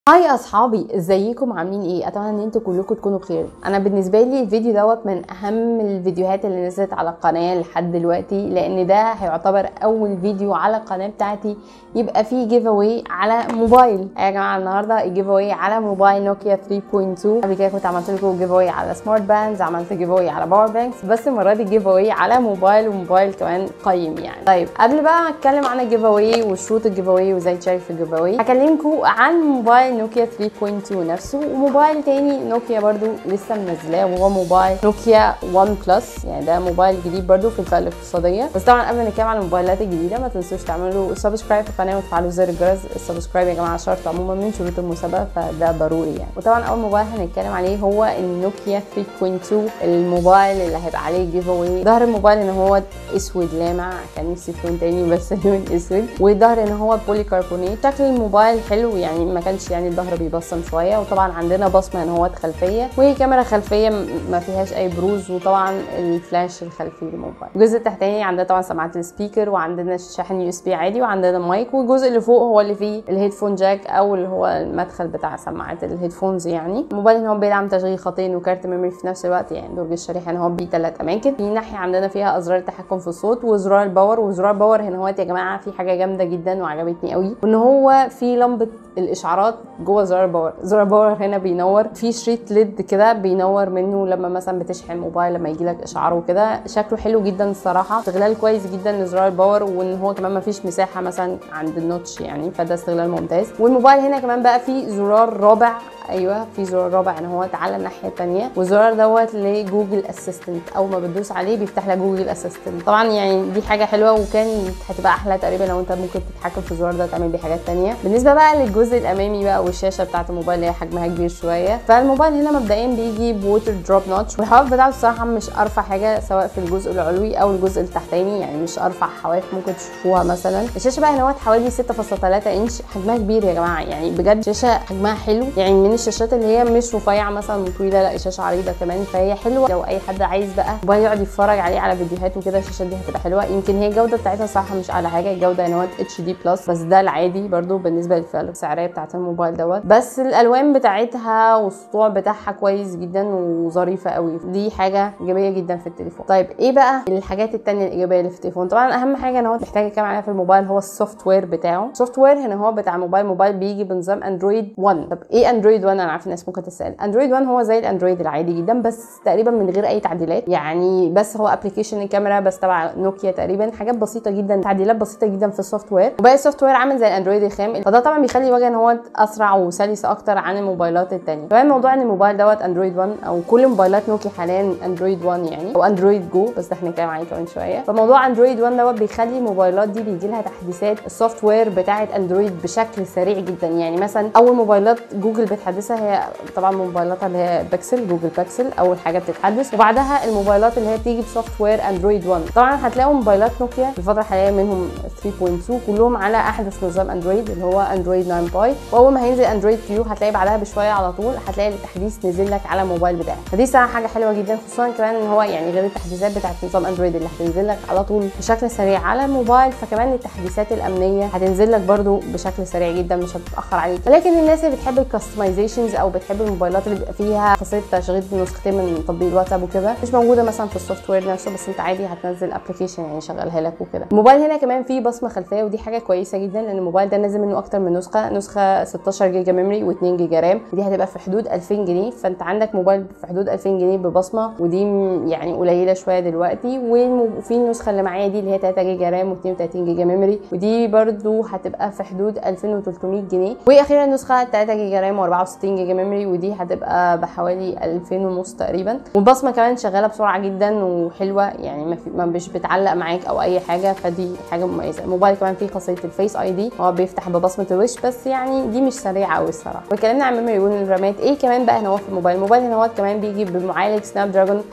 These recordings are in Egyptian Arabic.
هاي اصحابي ازيكم عاملين ايه اتمنى ان انتوا كلكم تكونوا بخير انا بالنسبه لي الفيديو دوت من اهم الفيديوهات اللي نزلت على القناه لحد دلوقتي لان ده هيعتبر اول فيديو على القناه بتاعتي يبقى فيه جيف اواي على موبايل يا جماعه النهارده الجيف اواي على موبايل نوكيا 3.2 قبل كده كنت عملت لكم جيف اواي على سمارت باندز عملت جيف اواي على باور بانكس بس المره دي جيف اواي على موبايل وموبايل كمان قيم يعني طيب قبل بقى ما اتكلم عن الجيف اواي وشروط الجيف اواي وازاي تشارك في الجيف اواي هكلمكم عن موبايل نوكيا 3.2 نفسه وموبايل تاني نوكيا برضو لسه منزلاه وهو موبايل نوكيا 1 بلس يعني ده موبايل جديد برضو في الفئه الاقتصاديه بس طبعا قبل ما نتكلم عن الموبايلات الجديده ما تنسوش تعملوا سبسكرايب في القناه وتفعلوا زر الجرس السبسكرايب يا جماعه شرط عموما من شروط المسابقه فده ضروري يعني وطبعا اول موبايل هنتكلم عليه هو النوكيا 3.2 الموبايل اللي هيبقى عليه جيف اواي ظهر الموبايل ان هو اسود لامع كان نفسي في لون تاني بس لون اسود وظهر ان هو بولي كربونيت شكل الموبايل حلو يعني ما كانش يعني الظهر بيبصم شويه وطبعا عندنا بصمه ان هو خلفيه وكاميرا خلفيه ما فيهاش اي بروز وطبعا الفلاش الخلفي للموبايل الجزء التحتاني عندنا طبعا سماعات السبيكر وعندنا شاحن يو اس بي عادي وعندنا مايك والجزء اللي فوق هو اللي فيه الهيدفون جاك او اللي هو المدخل بتاع سماعات الهيدفونز يعني الموبايل ان هو بيدعم تشغيل خطين وكارت ميموري في نفس الوقت يعني درج الشريحه ان هو بيه ثلاث اماكن في ناحيه عندنا فيها ازرار التحكم في الصوت وزرار الباور وزرار باور هنا هو يا جماعه في حاجه جامده جدا وعجبتني قوي وان هو في لمبه الاشعارات جوه زرار باور زرار باور هنا بينور في شريط ليد كده بينور منه لما مثلا بتشحن موبايل لما يجي لك اشعار وكده شكله حلو جدا الصراحه استغلال كويس جدا لزرار الباور وان هو كمان ما فيش مساحه مثلا عند النوتش يعني فده استغلال ممتاز والموبايل هنا كمان بقى فيه زرار رابع ايوه في زرار رابع ان هو تعالى الناحيه الثانيه والزرار دوت لجوجل اسيستنت اول ما بتدوس عليه بيفتح لك جوجل اسيستنت طبعا يعني دي حاجه حلوه وكان هتبقى احلى تقريبا لو انت ممكن تتحكم في الزرار ده تعمل بيه حاجات ثانيه بالنسبه بقى للجزء الامامي بقى والشاشه بتاعه الموبايل اللي هي حجمها كبير شويه فالموبايل هنا مبدئيا بيجي بووتر دروب نوتش والحواف بتاعته الصراحه مش ارفع حاجه سواء في الجزء العلوي او الجزء التحتاني يعني مش ارفع حواف ممكن تشوفوها مثلا الشاشه بقى هنا حوالي 6.3 انش حجمها كبير يا جماعه يعني بجد شاشه حجمها حلو يعني من الشاشات اللي هي مش رفيعه مثلا وطويله لا شاشه عريضه كمان فهي حلوه لو اي حد عايز بقى موبايل يقعد يتفرج عليه على فيديوهات وكده الشاشه دي هتبقى حلوه يمكن هي الجوده بتاعتها صراحه مش اعلى حاجه الجوده ان هو اتش دي بلس بس ده العادي برده بالنسبه للفئه السعريه بتاعه الموبايل دوت بس الالوان بتاعتها والسطوع بتاعها كويس جدا وظريفه قوي دي حاجه ايجابيه جدا في التليفون طيب ايه بقى الحاجات التانية الايجابيه اللي في التليفون طبعا اهم حاجه ان هو محتاج اتكلم عليها في الموبايل هو السوفت وير بتاعه السوفت وير هنا هو بتاع موبايل موبايل بيجي بنظام اندرويد 1 طب ايه اندرويد 1 انا عارفه الناس ممكن تسال اندرويد 1 هو زي الاندرويد العادي جدا بس تقريبا من غير اي تعديلات يعني بس هو ابلكيشن الكاميرا بس تبع نوكيا تقريبا حاجات بسيطه جدا تعديلات بسيطه جدا في السوفت وير وباقي السوفت وير عامل زي الاندرويد الخام فده طبعا بيخلي الواجهه ان هو اسرع وسلس اكتر عن الموبايلات الثانيه كمان موضوع ان الموبايل دوت اندرويد 1 او كل موبايلات نوكيا حاليا اندرويد 1 يعني او اندرويد جو بس ده هنتكلم عليه كمان شويه فموضوع اندرويد 1 دوت بيخلي الموبايلات دي بيجي لها تحديثات السوفت وير بتاعه اندرويد بشكل سريع جدا يعني مثلا اول موبايلات جوجل بتحدثها هي طبعا موبايلاتها اللي هي بيكسل جوجل بيكسل اول حاجه بتتحدث وبعدها الموبايلات اللي هي بتيجي بسوفت وير اندرويد 1 طبعا هتلاقوا موبايلات نوكيا في الفتره الحاليه منهم 3.2 كلهم على احدث نظام اندرويد اللي هو اندرويد 9 باي واول ما هينزل اندرويد كيو هتلاقي بعدها بشويه على طول هتلاقي التحديث نزل لك على الموبايل بتاعك فدي صراحه حاجه حلوه جدا خصوصا كمان ان هو يعني غير التحديثات بتاعت نظام اندرويد اللي هتنزل لك على طول بشكل سريع على الموبايل فكمان التحديثات الامنيه هتنزل لك برده بشكل سريع جدا مش هتتاخر عليك لكن الناس اللي بتحب الكستمايزيشنز او بتحب الموبايلات اللي بيبقى فيها خاصيه تشغيل نسختين من تطبيق الواتساب وكده مش موجوده مثلا في السوفت وير نفسه بس انت عادي هتنزل ابلكيشن يعني يشغلها لك وكده الموبايل هنا كمان فيه بصمه خلفيه ودي حاجه كويسه جدا لان الموبايل ده نازل منه اكتر من نسخه نسخه 16 جيجا ميموري و2 جيجا رام ودي هتبقى في حدود 2000 جنيه فانت عندك موبايل في حدود 2000 جنيه ببصمه ودي يعني قليله شويه دلوقتي وفي النسخه اللي معايا دي اللي هي 3 جيجا رام و32 جيجا ميموري ودي برده هتبقى في حدود 2300 جنيه واخيرا نسخه 3 جيجا رام و64 جيجا ميموري ودي هتبقى بحوالي 2000 ونص تقريبا والبصمه كمان شغاله بسرعه جدا وحلوه يعني ما, في ما مش بتعلق معاك او اي حاجه فدي حاجه مميزه الموبايل كمان فيه خاصيه الفيس اي دي هو بيفتح ببصمه الوش بس يعني دي مش سريعه قوي الصراحه واتكلمنا عن ميموري والرامات ايه كمان بقى هنا هو في الموبايل الموبايل هنا هو كمان بيجي بمعالج سناب دراجون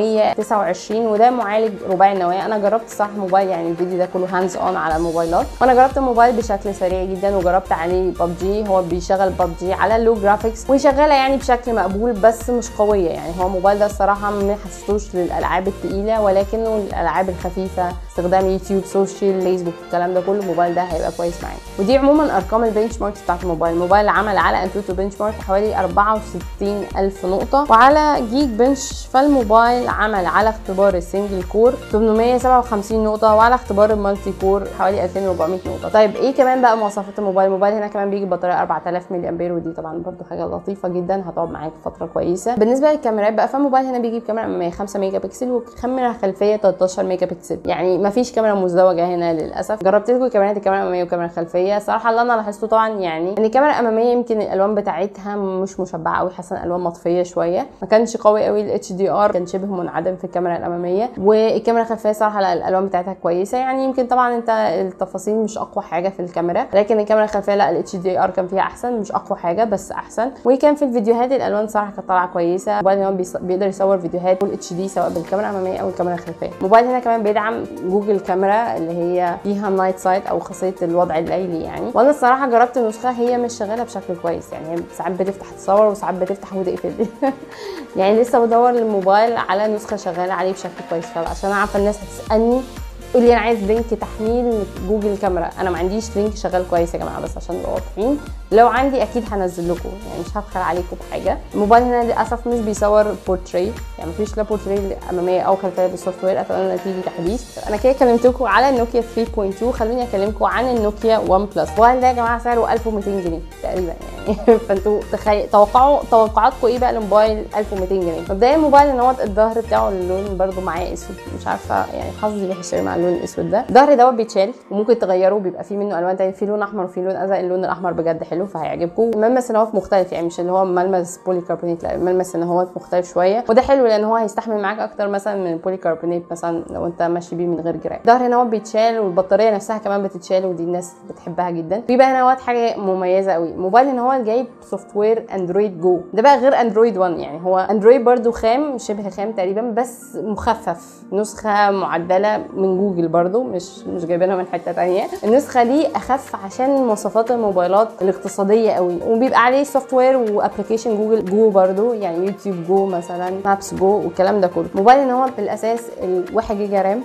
429 وده معالج رباعي النواه انا جربت صح موبايل يعني الفيديو ده كله هاندز اون على الموبايلات وانا جربت الموبايل بشكل سريع جدا وجربت عليه ببجي هو بيشغل ببجي على اللو جرافيك جرافيكس وشغاله يعني بشكل مقبول بس مش قويه يعني هو الموبايل ده الصراحه ما حسيتوش للالعاب التقيله ولكنه للالعاب الخفيفه استخدام يوتيوب سوشيال فيسبوك الكلام ده كله الموبايل ده هيبقى كويس معاك ودي عموما ارقام البنش مارك بتاعت الموبايل الموبايل عمل على انتوتو بنش مارك حوالي 64 الف نقطه وعلى جيك بنش فالموبايل عمل على اختبار السنجل كور 857 نقطه وعلى اختبار المالتي كور حوالي 2400 نقطه طيب ايه كمان بقى مواصفات الموبايل الموبايل هنا كمان بيجي بطاريه 4000 ملي امبير ودي طبعا برده حاجه لطيفه جدا هتقعد معاك فتره كويسه بالنسبه للكاميرات بقى فالموبايل هنا بيجي بكاميرا اماميه 5 ميجا بكسل وكاميرا خلفيه 13 ميجا بكسل يعني ما فيش كاميرا مزدوجه هنا للاسف جربت لكم كاميرات الكاميرا الاماميه والكاميرا الخلفيه صراحه اللي انا لاحظته طبعا يعني ان الكاميرا الاماميه يمكن الالوان بتاعتها مش مشبعه قوي حاسه الالوان مطفيه شويه ما كانش قوي قوي الاتش دي ار كان شبه منعدم في الكاميرا الاماميه والكاميرا الخلفيه صراحه لا الالوان بتاعتها كويسه يعني يمكن طبعا انت التفاصيل مش اقوى حاجه في الكاميرا لكن الكاميرا الخلفيه لا الاتش دي ار كان فيها احسن مش اقوى حاجه بس احسن وكان في الفيديوهات الالوان صراحه كانت طالعه كويسه الموبايل هنا بيقدر يصور فيديوهات فول اتش دي سواء بالكاميرا الاماميه او الكاميرا الخلفيه الموبايل هنا كمان بيدعم جوجل كاميرا اللي هي فيها نايت سايت او خاصيه الوضع الليلي يعني وانا الصراحه جربت النسخه هي مش شغاله بشكل كويس يعني هي ساعات بتفتح تصور وساعات بتفتح وتقفل يعني لسه بدور الموبايل على نسخه شغاله عليه بشكل كويس فعشان انا عارفه الناس هتسالني تقول لي انا عايز لينك تحميل جوجل كاميرا انا ما عنديش لينك شغال كويس يا جماعه بس عشان نبقى واضحين لو عندي اكيد هنزل لكم يعني مش هبخل عليكم بحاجه الموبايل هنا للاسف مش بيصور بورتري يعني مفيش لا بورتري اماميه او خلفيه بالسوفت وير اتمنى تيجي تحديث انا كده كلمتكم على النوكيا 3.2 خلوني اكلمكم عن النوكيا 1 بلس الموبايل ده يا جماعه سعره 1200 جنيه تقريبا يعني فانتوا تخيل توقعوا توقعاتكم ايه بقى لموبايل 1200 جنيه مبدئيا الموبايل ان هو الظهر بتاعه اللون برده معاه اسود مش عارفه يعني حظي وحش مع اللون الاسود ده الظهر دوت بيتشال وممكن تغيره بيبقى فيه منه الوان تاني في لون احمر وفي لون ازرق اللون الاحمر بجد حلو فهيعجبكم الملمس ان هو مختلف يعني مش اللي هو ملمس بولي كاربونيت لا الملمس ان هو مختلف شويه وده حلو لان هو هيستحمل معاك اكتر مثلا من البولي كاربونيت مثلا لو انت ماشي بيه من غير جراب الظهر هنا هو بيتشال والبطاريه نفسها كمان بتتشال ودي الناس بتحبها جدا في بقى هنا حاجه مميزه قوي الموبايل ان هو جايب سوفت وير اندرويد جو ده بقى غير اندرويد 1 يعني هو اندرويد برده خام شبه خام تقريبا بس مخفف نسخه معدله من جوجل برده مش مش جايبينها من حته تانية النسخه دي اخف عشان مواصفات الموبايلات الاقتصاديه قوي وبيبقى عليه سوفت وير وابلكيشن جوجل جو برضو يعني يوتيوب جو مثلا مابس جو والكلام ده كله موبايل ان هو بالاساس ال 1 جيجا رام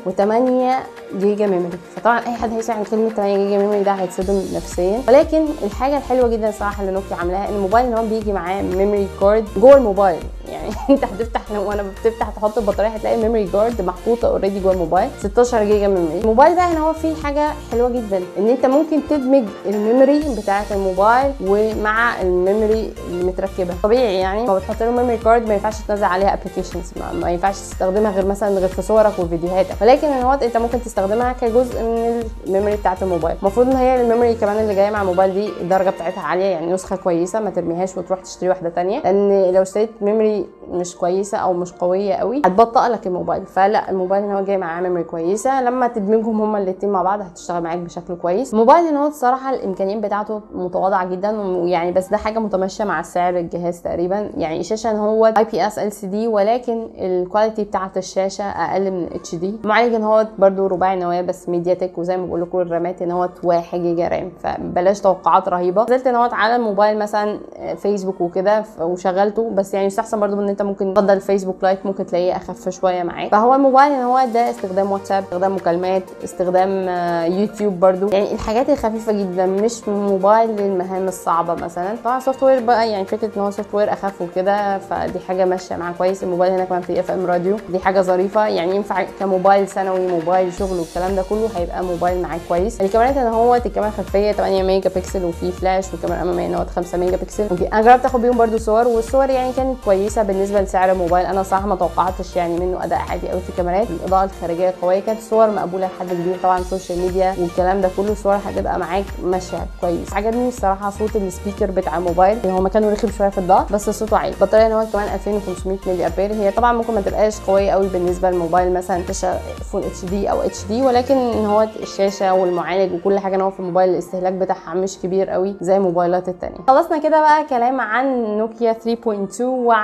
و8 جيجا ميموري فطبعا اي حد هيسمع كلمه 8 جيجا ميموري ده هيتصدم نفسيا ولكن الحاجه الحلوه جدا الصراحه اللي نوكيا عاملاها ان الموبايل ان هو بيجي معاه ميموري كارد جوه الموبايل يعني انت هتفتح وانا بتفتح تحط البطاريه هتلاقي الميموري جارد محطوطه اوريدي جوه الموبايل 16 جيجا ميموري الموبايل بقى هنا هو فيه حاجه حلوه جدا ان انت ممكن تدمج الميموري بتاعه الموبايل ومع الميموري اللي متركبه طبيعي يعني لما بتحط له ميموري كارد ما ينفعش تنزل عليها ابلكيشنز ما, ما ينفعش تستخدمها غير مثلا غير في صورك وفيديوهاتك ولكن هو انت ممكن تستخدمها كجزء من الميموري بتاعه الموبايل المفروض ان هي الميموري كمان اللي جايه مع الموبايل دي الدرجه بتاعتها عاليه يعني نسخه كويسه ما ترميهاش وتروح تشتري واحده ثانيه لان لو اشتريت ميموري مش كويسه او مش قويه قوي هتبطئ لك الموبايل فلا الموبايل ان هو جاي معاه ميموري كويسه لما تدمجهم هما الاثنين مع بعض هتشتغل معاك بشكل كويس الموبايل ان هو الصراحه الامكانيات بتاعته متواضعه جدا ويعني بس ده حاجه متماشيه مع سعر الجهاز تقريبا يعني الشاشه ان هو اي بي اس ال سي دي ولكن الكواليتي بتاعه الشاشه اقل من اتش دي المعالج ان هو برده رباعي نواه بس ميديا تك وزي ما بقول لكم الرامات ان هو 1 جيجا رام فبلاش توقعات رهيبه نزلت ان هو على الموبايل مثلا فيسبوك وكده وشغلته بس يعني يستحسن برده ان انت ممكن تفضل فيسبوك لايت ممكن تلاقيه اخف شويه معاك فهو الموبايل ان هو ده استخدام واتساب استخدام مكالمات استخدام يوتيوب برضو يعني الحاجات الخفيفه جدا مش موبايل للمهام الصعبه مثلا طبعا سوفت وير بقى يعني فكره ان هو سوفت وير اخف وكده فدي حاجه ماشيه معاه كويس الموبايل هنا كمان في اف ام راديو دي حاجه ظريفه يعني ينفع كموبايل ثانوي موبايل شغل والكلام ده كله هيبقى موبايل معاه كويس الكاميرات ان هو الكاميرا الخلفيه 8 ميجا بكسل وفي فلاش والكاميرا الاماميه ان هو 5 ميجا بكسل انا جربت اخد بيهم برضو صور والصور يعني كانت كويسه بالنسبه لسعر الموبايل انا صراحه ما توقعتش يعني منه اداء عادي قوي في الكاميرات الاضاءه الخارجيه قويه كانت صور مقبوله لحد كبير طبعا السوشيال ميديا والكلام ده كله صور هتبقى معاك ماشيه كويس عجبني الصراحه صوت السبيكر بتاع الموبايل هو مكانه رخم شويه في الضغط بس صوته عالي البطاريه ان هو كمان 2500 ملي امبير هي طبعا ممكن ما تبقاش قويه قوي بالنسبه للموبايل مثلا شاشه فول اتش دي او اتش دي ولكن ان هو الشاشه والمعالج وكل حاجه ان هو في الموبايل الاستهلاك بتاعها مش كبير قوي زي الموبايلات التانية خلصنا كده بقى كلام عن نوكيا 3.2 وعن النوكيا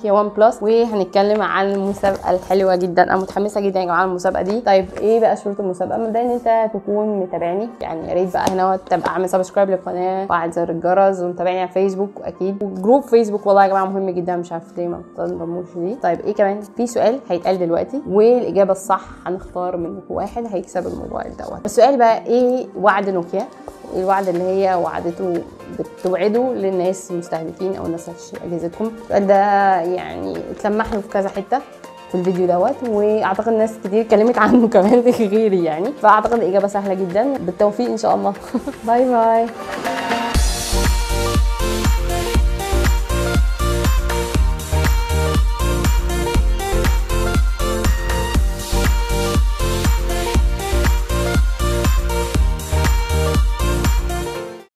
نوكيا 1 بلس وهنتكلم عن المسابقه الحلوه جدا انا متحمسه جدا يا جماعه المسابقه دي طيب ايه بقى شروط المسابقه مبدئيا ان انت تكون متابعني يعني يا ريت بقى هنا تبقى عامل سبسكرايب للقناه وقاعد زر الجرس ومتابعني على فيسبوك اكيد وجروب فيسبوك والله يا جماعه مهم جدا مش عارفه ليه ما بتنضموش ليه طيب ايه كمان في سؤال هيتقال دلوقتي والاجابه الصح هنختار منكم واحد هيكسب الموبايل دوت السؤال بقى ايه وعد نوكيا الوعد اللي هي وعدته بتوعده للناس المستهدفين او الناس اللي هتشتري اجهزتهم السؤال ده يعني اتلمح له في كذا حته في الفيديو دوت واعتقد ناس كتير اتكلمت عنه كمان غيري يعني فاعتقد الاجابه سهله جدا بالتوفيق ان شاء الله باي باي